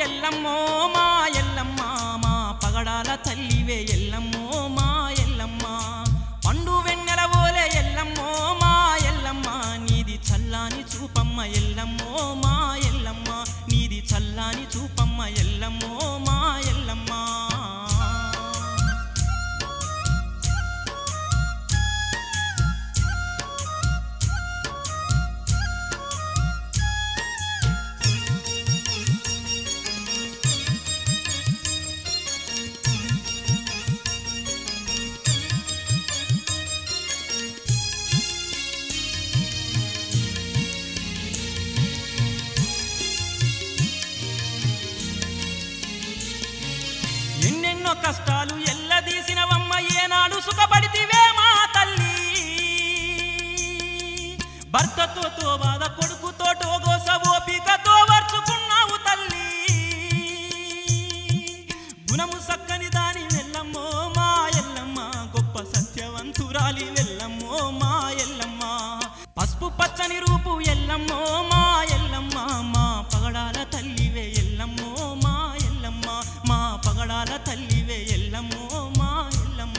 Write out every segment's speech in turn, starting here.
ఎల్లమ్మో మా ఎల్లమ్మ మా పగడాల తల్లివే ఎల్లమ్మో మా ఎల్లమ్మ పండు వెన్నెల ఓలే ఎల్లమ్మో మా ఎల్లమ్మ నీది చల్లాని చూపమ్మ ఎల్లమ్మో మా ఎల్లమ్మ నీది చల్లాని చూపమ్మ ఎల్లమ్మో మా ఎల్లమ్మ ఎన్నెన్నో కష్టాలు ఎల్లదీసినవమ్మ ఏనాడు సుఖపడితివే మా తల్లి భర్తతో తో బాధ కొడుకుతో టోగోస ఓపికతో వర్చుకున్నావు తల్లి గుణము సక్కని దాని వెళ్ళమ్మో మా ఎల్లమ్మ గొప్ప సత్యవంతురాలి వెళ్ళమ్మో మా ఎల్లమ్మ పసుపు పచ్చని రూపు ఎల్లమ్మో మా ఎల్లమ్మ మా పగడాల తల్లివే ఎల్లమ్మో మా ఎల్లమ్మ మా పగడాల తల్లివే ఎల్లమ్మో మా ఎల్లమ్మ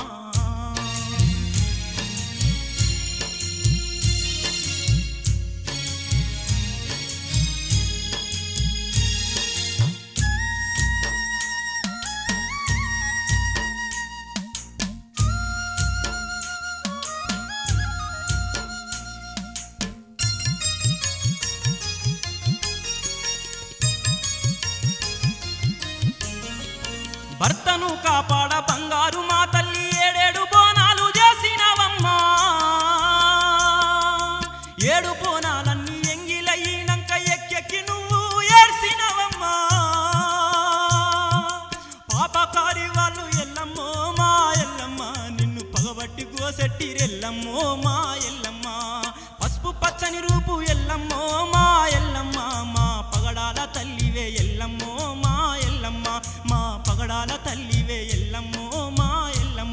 భర్తను కాపాడ బంగారు మా తల్లి ఏడేడు బోనాలు చేసినవమ్మా ఏడు బోనాలన్నీ ఎంగిలయ్యినంక ఎక్కెక్కి నువ్వు ఏడ్సినవమ్మా పాపకారి వాళ్ళు ఎల్లమ్మో మా ఎల్లమ్మ నిన్ను పగబట్టి గోసెట్టిరెల్లమ్మో మా ఎల్లమ్మ పసుపు పచ్చని రూపు ఎల్లమ్మో మా ఎల్లమ్మ మా పగడాల తల్లివే ఎల్లమ్మో మా ఎల్లమ్మ మా పగడాల తల్లివే ఎల్లమ్మో మా ఎల్లమ్మ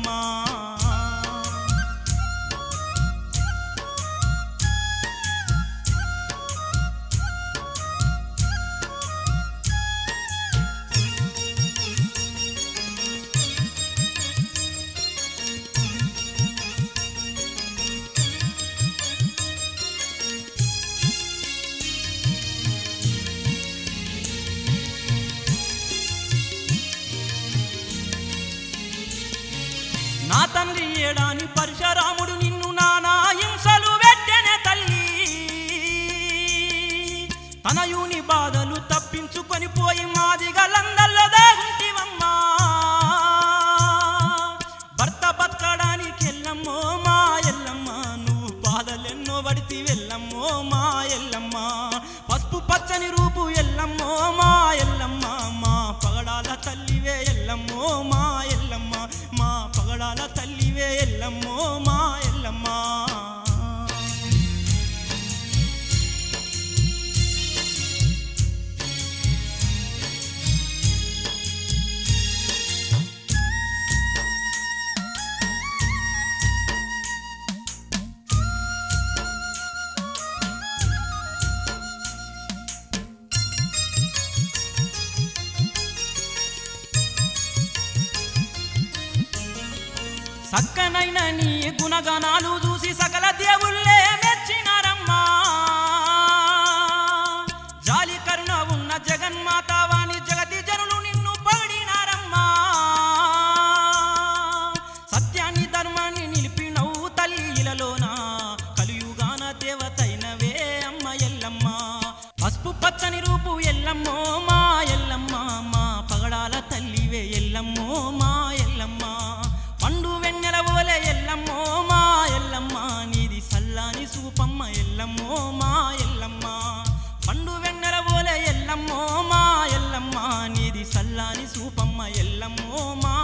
నా తండ్రి ఏడాని పరశురాముడు నిన్ను నానా హింసలు వెట్టెనే తల్లి తనయుని బాధలు తప్పించుకొని పోయి మాదిగా లందల్లో దాగుంటివమ్మా భర్త బతకడానికి ఎల్లమ్మో మా ఎల్లమ్మ నువ్వు బాధలెన్నో పడితి వెళ్ళమ్మో మా ఎల్లమ్మ పసుపు పచ్చని రూపు ఎల్లమ్మో మా ఎల్లమ్మ మా పగడాల తల్లివే ఎల్లమ్మో మా ఎల్లమ్మ మా పగడాల తల్లివే ఎల్లమ్మో మా ఎల్లమ్మ సక్కనైన నీ గుణగణాలు చూసి సకల దేవుళ్ళే మెచ్చినారమ్మా జాలి కరుణ ఉన్న జగన్మాతావాని జగతి జనులు నిన్ను పడినారమ్మా సత్యాన్ని ధర్మాన్ని నిలిపినవు తల్లి ఇలలోన కలియుగాన దేవతైనవే అమ్మ ఎల్లమ్మ పసుపు పచ్చని రూపు ఎల్లమ్మో మా ఎల్లమ్మ మా పగడాల తల్లివే ఎల్లమ్మో మా ఎల్లమ్మ పండు వెన్నెల ఓలే ఎల్లమ్మో మా ఎల్లమ్మ నీది సల్లాని సూపమ్మ ఎల్లమ్మో మా ఎల్లమ్మ పండు వెన్నెల ఓలే ఎల్లమ్మో మా ఎల్లమ్మ నీది సల్లాని సూపమ్మ ఎల్లమ్మో మా